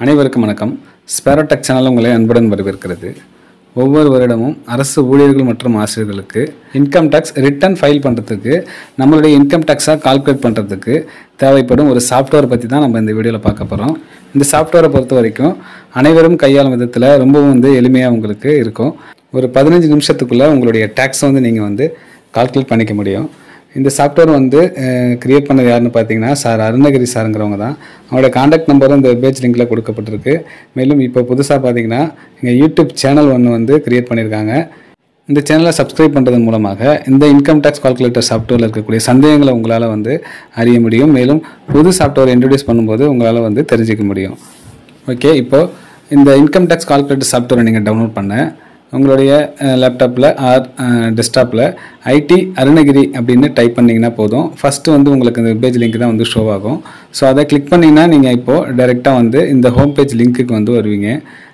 அனைவருக்கும் வணக்கம் ஸ்பேரோடெக் சேனல் உங்களை அன்புடன் வரவேற்கிறது ஒவ்வொரு வருடமும் அரசு ஊழியர்கள் மற்றும் ஆசிரியர்களுக்கு இன்கம் டேக்ஸ் ரிட்டர்ன் ஃபைல் பண்ணுறதுக்கு நம்மளுடைய இன்கம் டேக்ஸாக கால்குலேட் பண்ணுறதுக்கு தேவைப்படும் ஒரு சாஃப்ட்வேர் பற்றி தான் நம்ம இந்த வீடியோவில் பார்க்க போகிறோம் இந்த சாஃப்ட்வேரை பொறுத்த வரைக்கும் அனைவரும் கையாளும் விதத்தில் ரொம்பவும் வந்து எளிமையாக உங்களுக்கு இருக்கும் ஒரு பதினஞ்சு நிமிஷத்துக்குள்ளே உங்களுடைய டேக்ஸை வந்து நீங்கள் வந்து கால்குலேட் பண்ணிக்க முடியும் இந்த சாஃப்ட்வேர் வந்து கிரியேட் பண்ணது யாருன்னு பார்த்தீங்கன்னா சார் அருணகிரி சாருங்கிறவங்க தான் அவங்களோட காண்டாக்ட் நம்பரும் இந்த பேஜ் லிங்கில் கொடுக்கப்பட்டிருக்கு மேலும் இப்போ புதுசாக பார்த்தீங்கன்னா எங்கள் யூடியூப் சேனல் ஒன்று வந்து கிரியேட் பண்ணியிருக்காங்க இந்த சேனலை சப்ஸ்கிரைப் பண்ணுறதன் மூலமாக இந்த இன்கம் டேக்ஸ் கால்குலேட்டர் சாஃப்ட்வேரில் இருக்கக்கூடிய சந்தேகங்களை உங்களால் வந்து அறிய முடியும் மேலும் புது சாஃப்ட்வேர் இன்ட்ரடியூஸ் பண்ணும்போது உங்களால் வந்து தெரிஞ்சுக்க முடியும் ஓகே இப்போது இந்த இன்கம் டேக்ஸ் கால்குலேட்டர் சாஃப்ட்வேரை நீங்கள் டவுன்லோட் பண்ண உங்களுடைய லேப்டாப்பில் ஆர் டெஸ்க்டாப்பில் ஐடி அருணகிரி அப்படின்னு டைப் பண்ணிங்கன்னா போதும் ஃபஸ்ட்டு வந்து உங்களுக்கு இந்த பேஜ் லிங்க் தான் வந்து ஷோ ஆகும் ஸோ அதை கிளிக் பண்ணிங்கன்னா நீங்கள் இப்போது டைரெக்டாக வந்து இந்த ஹோம் பேஜ் லிங்க்குக்கு வந்து வருவீங்க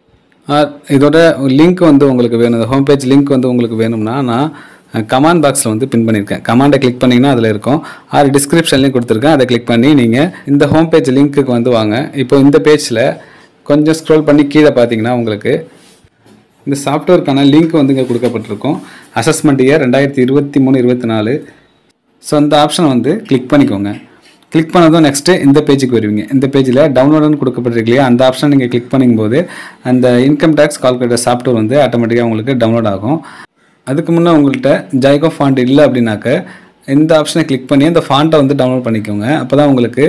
ஆர் இதோட லிங்க் வந்து உங்களுக்கு வேணும் இந்த ஹோம் பேஜ் லிங்க் வந்து உங்களுக்கு வேணும்னா நான் கமாண்ட் பாக்ஸில் வந்து பின் பண்ணியிருக்கேன் கமாண்டை கிளிக் பண்ணிங்கன்னா அதில் இருக்கும் ஆர் டிஸ்கிரிப்ஷன்லேயும் கொடுத்துருக்கேன் அதை கிளிக் பண்ணி நீங்கள் இந்த ஹோம் பேஜ் லிங்க்குக்கு வந்து வாங்க இப்போ இந்த பேஜில் கொஞ்சம் ஸ்க்ரோல் பண்ணி கீழே பார்த்தீங்கன்னா உங்களுக்கு இந்த சாஃப்ட்வேருக்கான லிங்க் வந்து இங்கே கொடுக்கப்பட்டிருக்கும் அசஸ்மெண்ட் இயர் ரெண்டாயிரத்தி இருபத்தி மூணு இருபத்தி நாலு ஸோ அந்த ஆப்ஷனை வந்து கிளிக் பண்ணிக்கோங்க கிளிக் பண்ணதும் நெக்ஸ்ட்டு இந்த பேஜுக்கு வருவீங்க இந்த பேஜில் டவுன்லோடுன்னு கொடுக்கப்பட்டிருக்கு இல்லையா அந்த ஆப்ஷன் நீங்கள் கிளிக் பண்ணும்போது அந்த இன்கம் டேக்ஸ் கால்குலேட்டர் சாஃப்ட்வேர் வந்து ஆட்டோமேட்டிக்காக உங்களுக்கு டவுன்லோட் ஆகும் அதுக்கு முன்னே உங்கள்கிட்ட ஜைகோ ஃபாண்ட் இல்லை அப்படின்னாக்க இந்த ஆப்ஷனை கிளிக் பண்ணி அந்த ஃபாண்ட்டை வந்து டவுன்லோட் பண்ணிக்கோங்க அப்போ தான் உங்களுக்கு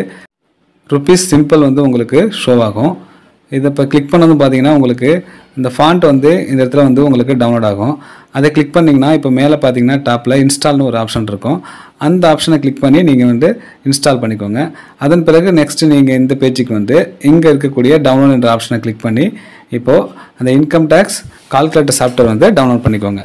ருபீஸ் சிம்பிள் வந்து உங்களுக்கு ஷோ ஆகும் இதை இப்போ கிளிக் பண்ணதும் பார்த்தீங்கன்னா உங்களுக்கு இந்த ஃபாண்ட் வந்து இந்த இடத்துல வந்து உங்களுக்கு டவுன்லோட் ஆகும் அதை கிளிக் பண்ணிங்கன்னா இப்போ மேலே பார்த்தீங்கன்னா டாப்பில் இன்ஸ்டால்னு ஒரு ஆப்ஷன் இருக்கும் அந்த ஆப்ஷனை கிளிக் பண்ணி நீங்கள் வந்து இன்ஸ்டால் பண்ணிக்கோங்க அதன் பிறகு நெக்ஸ்ட்டு நீங்கள் இந்த பேஜுக்கு வந்து இங்கே இருக்கக்கூடிய டவுன்லோட் என்ற ஆப்ஷனை கிளிக் பண்ணி இப்போது அந்த இன்கம் டேக்ஸ் கால்குலேட்டர் சாஃப்ட்வேர் வந்து டவுன்லோட் பண்ணிக்கோங்க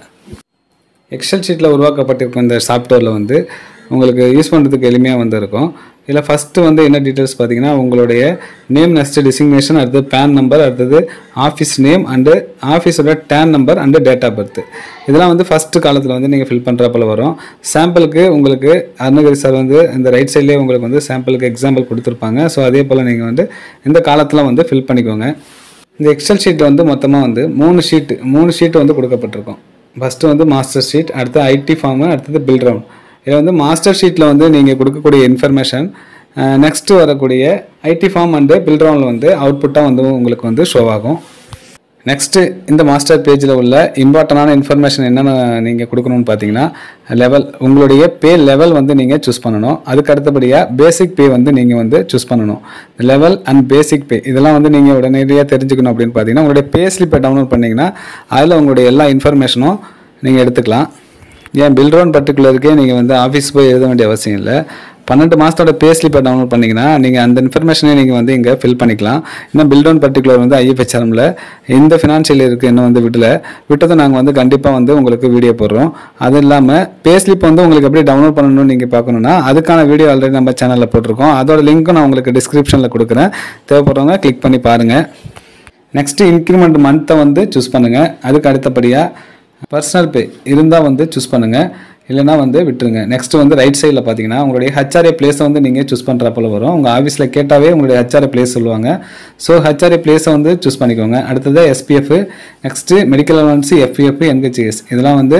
எக்ஸல் ஷீட்டில் உருவாக்கப்பட்டிருக்கும் இந்த சாஃப்ட்வேரில் வந்து உங்களுக்கு யூஸ் பண்ணுறதுக்கு எளிமையாக வந்து இருக்கும் இதில் ஃபஸ்ட்டு வந்து என்ன டீட்டெயில்ஸ் பார்த்தீங்கன்னா உங்களுடைய நேம் நெக்ஸ்ட் டிசிக்னேஷன் அடுத்தது பேன் நம்பர் அடுத்தது ஆஃபீஸ் நேம் அண்டு ஆஃபீஸோட TAN number and date of birth இதெல்லாம் வந்து ஃபஸ்ட்டு காலத்தில் வந்து நீங்கள் ஃபில் பண்ணுறப்பல வரும் சாம்பிளுக்கு உங்களுக்கு அருணகிரி சார் வந்து இந்த ரைட் சைட்லேயே உங்களுக்கு வந்து சாம்பிளுக்கு எக்ஸாம்பிள் கொடுத்துருப்பாங்க ஸோ அதே போல் நீங்கள் வந்து இந்த காலத்தில் வந்து ஃபில் பண்ணிக்கோங்க இந்த எக்ஸல் ஷீட்டில் வந்து மொத்தமாக வந்து மூணு ஷீட்டு மூணு ஷீட்டு வந்து கொடுக்கப்பட்டிருக்கும் ஃபஸ்ட்டு வந்து மாஸ்டர் ஷீட் அடுத்து ஐடி ஃபார்மு அடுத்தது பில் ரவுண்ட் இதில் வந்து மாஸ்டர் ஷீட்டில் வந்து நீங்கள் கொடுக்கக்கூடிய இன்ஃபர்மேஷன் நெக்ஸ்ட்டு வரக்கூடிய ஐடி ஃபார்ம் அண்டு பில் ரவுண்டில் வந்து அவுட்புட்டாக வந்து உங்களுக்கு வந்து ஷோ ஆகும் நெக்ஸ்ட்டு இந்த மாஸ்டர் பேஜில் உள்ள இம்பார்ட்டண்டான இன்ஃபர்மேஷன் என்னென்ன நீங்கள் கொடுக்கணும்னு பார்த்தீங்கன்னா லெவல் உங்களுடைய பே லெவல் வந்து நீங்கள் சூஸ் பண்ணணும் அதுக்கு அடுத்தபடியாக பேசிக் பே வந்து நீங்கள் வந்து சூஸ் பண்ணணும் லெவல் அண்ட் பேசிக் பே இதெல்லாம் வந்து நீங்கள் உடனடியாக தெரிஞ்சுக்கணும் அப்படின்னு பார்த்தீங்கன்னா உங்களுடைய பே ஸ்லிப்பை டவுன்லோட் பண்ணிங்கன்னா அதில் உங்களுடைய எல்லா இன்ஃபர்மேஷனும் நீங்கள் எடுத்துக்கலாம் ஏன் பில்ரோன் பர்டிகுலருக்கே நீங்கள் வந்து ஆஃபீஸ் போய் எழுத வேண்டிய அவசியம் இல்லை பன்னெண்டு மாதத்தோட பே ஸ்லிப்பை டவுன்லோட் பண்ணிங்கன்னா நீங்கள் அந்த இன்ஃபர்மேஷனை நீங்கள் வந்து இங்கே ஃபில் பண்ணிக்கலாம் இன்னும் பில்டவுன் பர்டிகுலர் வந்து ஐஎஃப்ஹெச்ஆர்எம்ல இந்த ஃபினான்ஷியல் இருக்குது இன்னும் வந்து விடல விட்டதை நாங்கள் வந்து கண்டிப்பாக வந்து உங்களுக்கு வீடியோ போடுறோம் அது இல்லாமல் பே ஸ்லிப் வந்து உங்களுக்கு எப்படி டவுன்லோட் பண்ணணும்னு நீங்கள் பார்க்கணுன்னா அதுக்கான வீடியோ ஆல்ரெடி நம்ம சேனலில் போட்டிருக்கோம் அதோட லிங்க்கும் நான் உங்களுக்கு டிஸ்கிரிப்ஷனில் கொடுக்குறேன் தேவைப்படுறவங்க கிளிக் பண்ணி பாருங்கள் நெக்ஸ்ட்டு இன்க்ரிமெண்ட் மந்த்தை வந்து சூஸ் பண்ணுங்கள் அதுக்கு அடுத்தபடியாக பர்சனல் பே இருந்தால் வந்து சூஸ் பண்ணுங்கள் இல்லைனா வந்து விட்டுருங்க நெக்ஸ்ட் வந்து ரைட் சைடில் பார்த்தீங்கன்னா உங்களுடைய ஹச்ஆர்ஏ பிளேஸை வந்து நீங்கள் சூஸ் பண்ணுறப்பல வரும் உங்கள் ஆஃபீஸில் கேட்டாவே உங்களுடைய ஹச்ஆர்ஏ பிளேஸ் சொல்லுவாங்க ஸோ ஹச்ஆர்ஏ பிளேஸை வந்து சூஸ் பண்ணிக்கோங்க அடுத்தது SPF next medical allowance FEF NHS இதெல்லாம் வந்து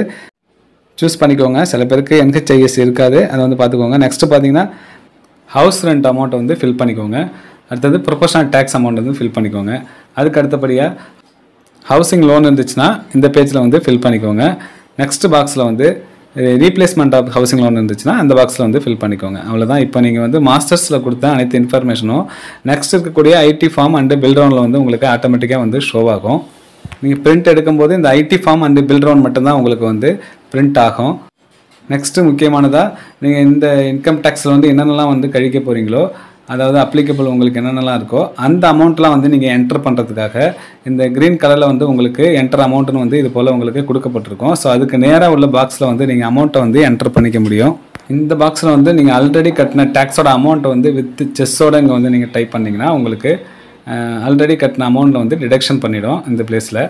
சூஸ் பண்ணிக்கோங்க சில பேருக்கு என்ஹெச்ஐஎஸ் இருக்காது அதை வந்து பார்த்துக்கோங்க நெக்ஸ்ட்டு பார்த்தீங்கன்னா ஹவுஸ் ரெண்ட் அமௌண்ட் வந்து ஃபில் பண்ணிக்கோங்க அடுத்தது ப்ரொபோஷனல் டேக்ஸ் அமௌண்ட் வந்து ஃபில் பண்ணிக்கோங்க அதுக்கு அடுத்தபடியாக ஹவுசிங் லோன் இருந்துச்சுன்னா இந்த பேஜில் வந்து ஃபில் பண்ணிக்கோங்க நெக்ஸ்ட் பாக்ஸில் வந்து ரீப்ளேஸ்மெண்ட் ஆஃப் ஹவுசிங் லோன் இருந்துச்சுன்னா அந்த பாக்ஸில் வந்து ஃபில் பண்ணிக்கோங்க அவ்வளோதான் இப்போ நீங்கள் வந்து மாஸ்டர்ஸில் கொடுத்த அனைத்து இன்ஃபர்மேஷனும் நெக்ஸ்ட் இருக்கக்கூடிய ஐடி ஃபார்ம் அண்டு பில் ரவுண்டில் வந்து உங்களுக்கு ஆட்டோமேட்டிக்காக வந்து ஷோ ஆகும் நீங்கள் பிரிண்ட் எடுக்கும்போது இந்த IT form and bill round மட்டும்தான் உங்களுக்கு வந்து பிரிண்ட் ஆகும் நெக்ஸ்ட்டு முக்கியமானதாக நீங்கள் இந்த இன்கம் டேக்ஸில் வந்து என்னென்னலாம் வந்து கழிக்க போகிறீங்களோ அதாவது அப்ளிகபிள் உங்களுக்கு என்னென்னலாம் இருக்கோ அந்த அமௌண்ட்லாம் வந்து நீங்கள் என்டர் பண்ணுறதுக்காக இந்த க்ரீன் கலரில் வந்து உங்களுக்கு என்டர் அமௌண்ட்னு வந்து இது போல் உங்களுக்கு கொடுக்கப்பட்டிருக்கும் ஸோ அதுக்கு நேராக உள்ள பாக்ஸில் வந்து நீங்கள் அமௌண்ட்டை வந்து என்டர் பண்ணிக்க முடியும் இந்த பாக்ஸில் வந்து நீங்கள் ஆல்ரெடி கட்டின டேக்ஸோட அமௌண்ட்டை வந்து வித் செஸ்ஸோட இங்கே வந்து நீங்கள் டைப் பண்ணிங்கன்னா உங்களுக்கு ஆல்ரெடி கட்டின அமௌண்ட்டை வந்து டிடக்ஷன் பண்ணிடும் இந்த பிளேஸில்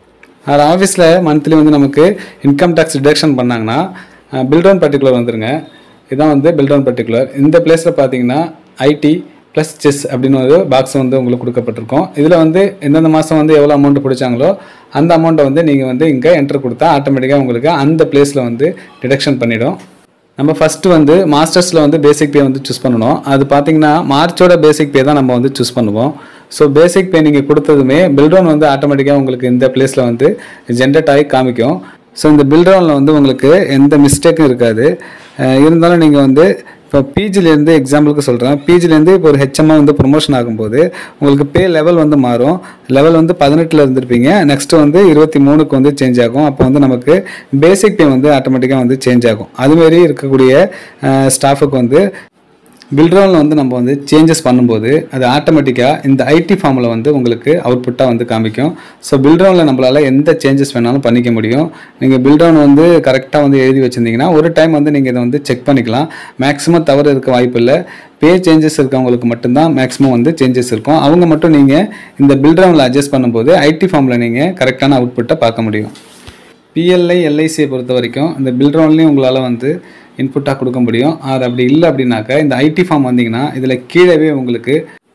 அது ஆஃபீஸில் மந்த்லி வந்து நமக்கு இன்கம் டேக்ஸ் டிடக்ஷன் பண்ணாங்கன்னா பில்டவுன் பர்டிகுலர் வந்துருங்க இதான் வந்து பில்டவுன் பர்டிகுலர் இந்த பிளேஸில் பார்த்தீங்கன்னா ஐடி ப்ளஸ் செஸ் அப்படின்னு ஒரு பாக்ஸ் வந்து உங்களுக்கு கொடுக்கப்பட்டிருக்கும் இதில் வந்து எந்தெந்த மாதம் வந்து எவ்வளோ அமௌண்ட் பிடிச்சாங்களோ அந்த அமௌண்ட்டை வந்து நீங்கள் வந்து இங்கே என்டர் கொடுத்தா ஆட்டோமேட்டிக்காக உங்களுக்கு அந்த பிளேஸில் வந்து டிடக்ஷன் பண்ணிடும் நம்ம ஃபஸ்ட்டு வந்து மாஸ்டர்ஸில் வந்து பேசிக் பே வந்து சூஸ் பண்ணணும் அது பார்த்தீங்கன்னா மார்ச்சோட பேசிக் பே தான் நம்ம வந்து சூஸ் பண்ணுவோம் ஸோ பேசிக் பே நீங்கள் கொடுத்ததுமே பில்டவுன் வந்து ஆட்டோமேட்டிக்காக உங்களுக்கு இந்த பிளேஸில் வந்து ஜென்ரேட் ஆகி காமிக்கும் ஸோ இந்த பில்டவுனில் வந்து உங்களுக்கு எந்த மிஸ்டேக்கும் இருக்காது அஹ் இருந்தாலும் நீங்கள் வந்து இப்போ பிஜிலேருந்து எக்ஸாம்பிளுக்கு சொல்கிறேன் பிஜிலேருந்து இப்போ ஒரு ஹெச்எம்மாக வந்து ப்ரொமோஷன் ஆகும்போது உங்களுக்கு பே லெவல் வந்து மாறும் லெவல் வந்து பதினெட்டில் இருந்திருப்பீங்க நெக்ஸ்ட் வந்து இருபத்தி மூணுக்கு வந்து சேஞ்ச் ஆகும் அப்போ வந்து நமக்கு பேசிக் பே வந்து ஆட்டோமேட்டிக்காக வந்து சேஞ்ச் ஆகும் அதுமாரி இருக்கக்கூடிய ஸ்டாஃபுக்கு வந்து பில்ட்ரோனில் வந்து நம்ம வந்து சேஞ்சஸ் பண்ணும்போது அது ஆட்டோமேட்டிக்காக இந்த ஐடி ஃபார்மில் வந்து உங்களுக்கு அவுட்புட்டாக வந்து காமிக்கும் ஸோ பில்ட்ரோனில் நம்மளால் எந்த சேஞ்சஸ் வேணாலும் பண்ணிக்க முடியும் நீங்கள் பில்ட்ரோன் வந்து கரெக்டாக வந்து எழுதி வச்சுருந்தீங்கன்னா ஒரு டைம் வந்து நீங்கள் இதை வந்து செக் பண்ணிக்கலாம் மேக்ஸிமம் தவறு இருக்க வாய்ப்பு இல்லை பே சேஞ்சஸ் இருக்கவங்களுக்கு மட்டும்தான் மேக்ஸிமம் வந்து சேஞ்சஸ் இருக்கும் அவங்க மட்டும் நீங்கள் இந்த பில்ட்ரோனில் அட்ஜஸ்ட் பண்ணும்போது ஐடி ஃபார்மில் நீங்கள் கரெக்டான அவுட்புட்டை பார்க்க முடியும் பிஎல்ஐ எல்ஐசியை பொறுத்த வரைக்கும் இந்த பில்ட்ரோன்லேயும் உங்களால் வந்து இன்புட்டாக கொடுக்க முடியும் அது அப்படி இல்லை அப்படின்னாக்கா இந்த ஐடி ஃபார்ம் வந்தீங்கன்னா இதில் கீழவே உங்களுக்கு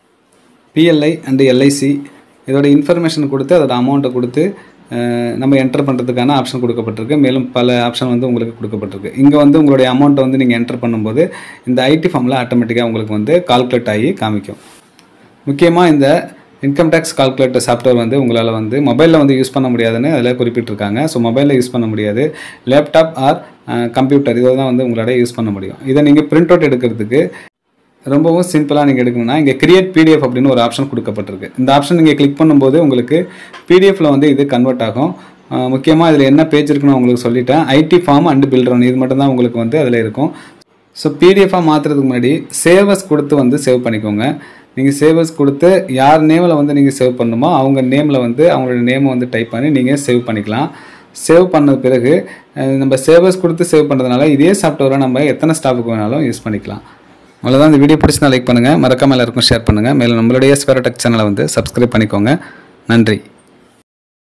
பிஎல்ஐ அண்டு எல்ஐசி இதோட இன்ஃபர்மேஷன் கொடுத்து அதோட அமௌண்ட்டை கொடுத்து அஹ், நம்ம என்டர் பண்ணுறதுக்கான ஆப்ஷன் கொடுக்கப்பட்டிருக்கு மேலும் பல ஆப்ஷன் வந்து உங்களுக்கு கொடுக்கப்பட்டிருக்கு இங்கே வந்து உங்களுடைய அமௌண்ட்டை வந்து நீங்கள் என்டர் பண்ணும்போது இந்த ஐடி ஃபார்மில் ஆட்டோமேட்டிக்காக உங்களுக்கு வந்து கால்குலேட் ஆகி காமிக்கும் முக்கியமாக இந்த இன்கம் டேக்ஸ் கால்குலேட்டர் சாஃப்ட்வேர் வந்து உங்களால் வந்து மொபைலில் வந்து யூஸ் பண்ண முடியாதுன்னு அதில் குறிப்பிட்டிருக்காங்க ஸோ மொபைலில் யூஸ் பண்ண முடியாது லேப்டாப் ஆர் கம்ப்யூட்டர் இதை தான் வந்து உங்களால் யூஸ் பண்ண முடியும் இதை நீங்கள் பிரிண்ட் அவுட் எடுக்கிறதுக்கு ரொம்பவும் சிம்பிளாக நீங்கள் எடுக்கணும்னா இங்கே கிரியேட் பிடிஎஃப் அப்படின்னு ஒரு ஆப்ஷன் கொடுக்கப்பட்டிருக்கு இந்த ஆப்ஷன் நீங்கள் கிளிக் பண்ணும்போது உங்களுக்கு பிடிஎஃப்ல வந்து இது கன்வெர்ட் ஆகும் முக்கியமாக இதில் என்ன பேஜ் இருக்குன்னு உங்களுக்கு சொல்லிட்டேன் ஐடி ஃபார்ம் அண்ட் பில்டர் இது மட்டும் தான் உங்களுக்கு வந்து அதில் இருக்கும் ஸோ பிடிஎஃபாக மாற்றுறதுக்கு முன்னாடி சேவஸ் கொடுத்து வந்து சேவ் பண்ணிக்கோங்க நீங்கள் சேவஸ் கொடுத்து யார் நேமில் வந்து நீங்கள் சேவ் பண்ணணுமோ அவங்க நேமில் வந்து அவங்களோட நேமை வந்து டைப் பண்ணி நீங்கள் சேவ் பண்ணிக்கலாம் சேவ் பண்ண பிறகு அஹ், நம்ம சேவஸ் கொடுத்து சேவ் பண்ணுறதுனால இதே சாஃப்ட்வேரை நம்ம எத்தனை ஸ்டாஃபுக்கு வேணாலும் யூஸ் பண்ணிக்கலாம் அவ்வளோதான் இந்த வீடியோ பிடிச்சிருந்தா லைக் பண்ணுங்கள் மறக்காம எல்லாருக்கும் ஷேர் பண்ணுங்கள் மேலும் நம்மளுடைய ஸ்பேரோடெக் சேனலை வந்து சப்ஸ்கிரைப் பண்ணிக்கோங்க நன்றி